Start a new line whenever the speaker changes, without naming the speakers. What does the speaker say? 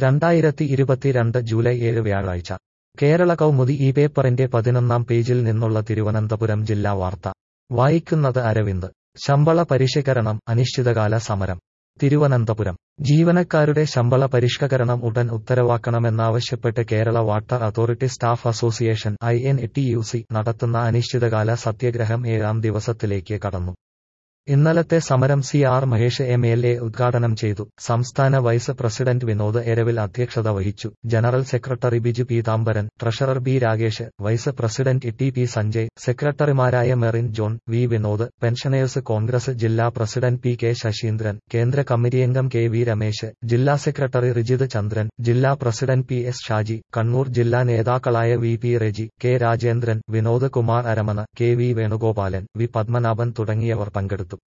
രണ്ടായിരത്തി ഇരുപത്തിരണ്ട് ജൂലൈ ഏഴ് വ്യാഴാഴ്ച കേരള കൗമുദി ഈ പേപ്പറിന്റെ പതിനൊന്നാം പേജിൽ നിന്നുള്ള തിരുവനന്തപുരം ജില്ലാ വാർത്ത വായിക്കുന്നത് അരവിന്ദ് ശമ്പള പരിഷ്കരണം അനിശ്ചിതകാല സമരം തിരുവനന്തപുരം ജീവനക്കാരുടെ ശമ്പള പരിഷ്കരണം ഉടൻ ഉത്തരവാക്കണമെന്നാവശ്യപ്പെട്ട് Kerala water authority staff association I N T U C നടത്തുന്ന അനിശ്ചിതകാല സത്യഗ്രഹം ഏഴാം ദിവസത്തിലേക്ക് കടന്നു ഇന്നലത്തെ സമരം C R Mahesh M L A ഉദ്ഘാടനം ചെയ്തു സംസ്ഥാന വൈസ് പ്രസിഡന്റ് വിനോദ് എരവിൽ അധ്യക്ഷത വഹിച്ചു general secretary Biju Peethambaran treasurer B Rakesh vice president T P Sanjay സെക്രട്ടറിമാരായ Merin John V Vinod pensioners Congress ജില്ലാ പ്രസിഡന്റ് പി കെ ശശീന്ദ്രൻ കേന്ദ്ര കമ്മിറ്റിയംഗം കെ വി രമേശ് ജില്ലാ സെക്രട്ടറി റിജിത് ചന്ദ്രൻ ജില്ലാ president P S Shaji Kannur ജില്ലാ നേതാക്കളായ V P Reji K Rajendran Vinod Kumar Aramana K V Venugopalan V Padmanabhan തുടങ്ങിയവർ പങ്കെടുത്തു